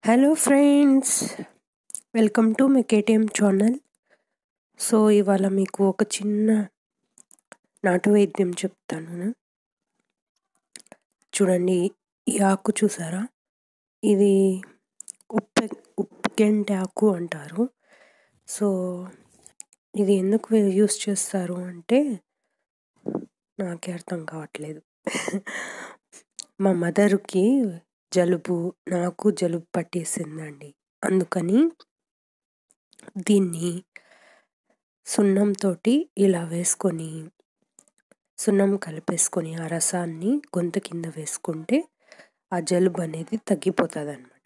hello friends welcome to my KTM channel so ఇవాళ మీకు ఒక చిన్న నాటు వైద్యం చెప్తాను చూడండి ఈ ఆకు చూసారా ఇది ఉప్పె ఉప్పెగంటి ఆకు అంటారు సో ఇది ఎందుకు యూస్ చేస్తారు అంటే నాకే అర్థం కావట్లేదు మా మదర్కి జలుబు నాకు జలుబు పట్టేసిందండి అందుకని దీన్ని సున్నంతో ఇలా వేసుకొని సున్నం కలిపేసుకొని ఆ రసాన్ని గొంతు కింద వేసుకుంటే ఆ జలుబు అనేది తగ్గిపోతుంది అనమాట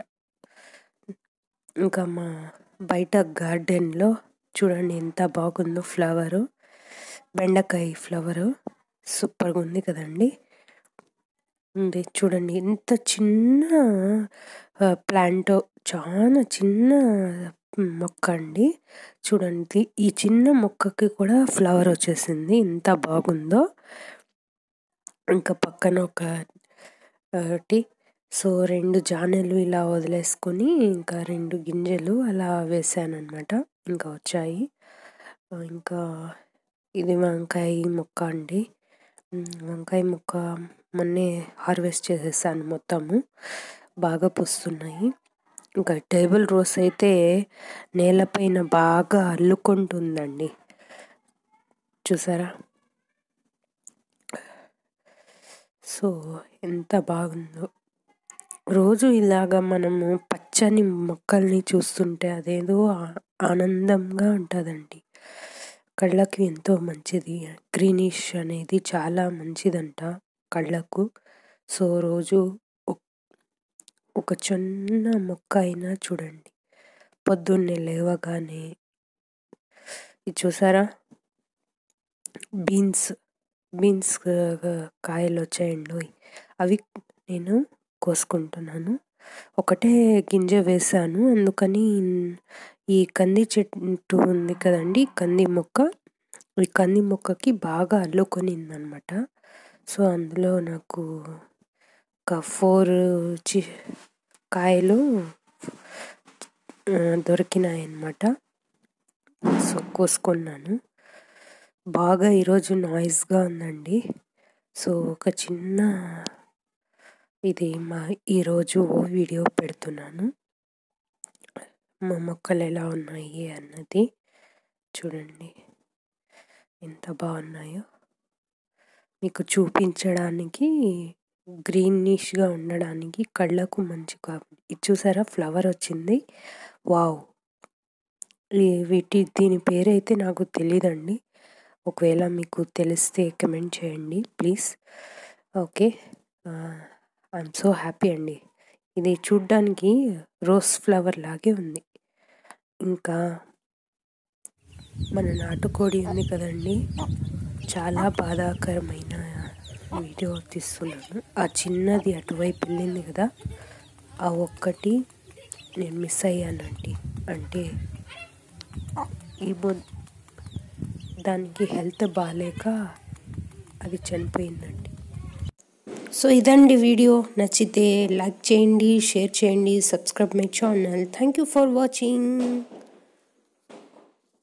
ఇంకా మా బయట గార్డెన్లో చూడండి ఎంత బాగుందో ఫ్లవరు బెండకాయ ఫ్లవరు సూపర్గా ఉంది కదండి ఉంది చూడండి ఎంత చిన్న ప్లాంట్ చాలా చిన్న మొక్క అండి చూడండి ఈ చిన్న మొక్కకి కూడా ఫ్లవర్ వచ్చేసింది ఎంత బాగుందో ఇంకా పక్కన ఒక ఒకటి సో రెండు జానెలు ఇలా వదిలేసుకొని ఇంకా రెండు గింజలు అలా వేసాను అనమాట ఇంకా వచ్చాయి ఇంకా ఇది వంకాయ మొక్క అండి వంకాయ మొక్క మొన్నే హార్వెస్ట్ చేసేసాను మొత్తము బాగా పూస్తున్నాయి ఇంకా టేబుల్ రోస్ అయితే నేలపైన బాగా అల్లుకుంటుందండి చూసారా సో ఎంత బాగుందో రోజు ఇలాగ మనము పచ్చని మొక్కల్ని చూస్తుంటే అదేదో ఆనందంగా ఉంటుందండి కళ్ళకి ఎంతో మంచిది గ్రీనిష్ అనేది చాలా మంచిదంట కళ్ళకు సో రోజు ఒక చిన్న మొక్క అయినా చూడండి పొద్దున్నే లేవగానే ఇది చూసారా బీన్స్ బీన్స్ కాయలు వచ్చాయండి అవి నేను కోసుకుంటున్నాను ఒకటే గింజ వేసాను అందుకని ఈ కంది చెట్టు ఉంది కదండి కంది మొక్క ఈ కంది మొక్కకి బాగా అల్లుకొనిందనమాట సో అందులో నాకు ఒక ఫోర్ చి కాయలు దొరికినాయి అన్నమాట సో కోసుకున్నాను బాగా ఈరోజు నాయిస్గా ఉందండి సో ఒక చిన్న ఇది మా ఈరోజు వీడియో పెడుతున్నాను మా మొక్కలు ఎలా ఉన్నాయి అన్నది చూడండి ఎంత బాగున్నాయో మీకు చూపించడానికి గ్రీనిష్గా ఉండడానికి కళ్ళకు మంచిగా ఇది చూసారా ఫ్లవర్ వచ్చింది వావ్ వీటి దీని పేరైతే నాకు తెలియదండి ఒకవేళ మీకు తెలిస్తే కమెంట్ చేయండి please okay I'm so happy అండి ఇది చూడ్డానికి రోజ్ ఫ్లవర్ లాగే ఉంది ఇంకా మన నాటుకోడి ఉంది కదండి చాలా బాధాకరమైన వీడియో తీస్తున్నాను ఆ చిన్నది అటువైపు వెళ్ళింది కదా ఆ ఒక్కటి నేను మిస్ అయ్యానండి అంటే ఈ దానికి హెల్త్ బాగాలేక అది చనిపోయిందండి సో ఇదండి వీడియో నచ్చితే లైక్ చేయండి షేర్ చేయండి subscribe my channel thank you for watching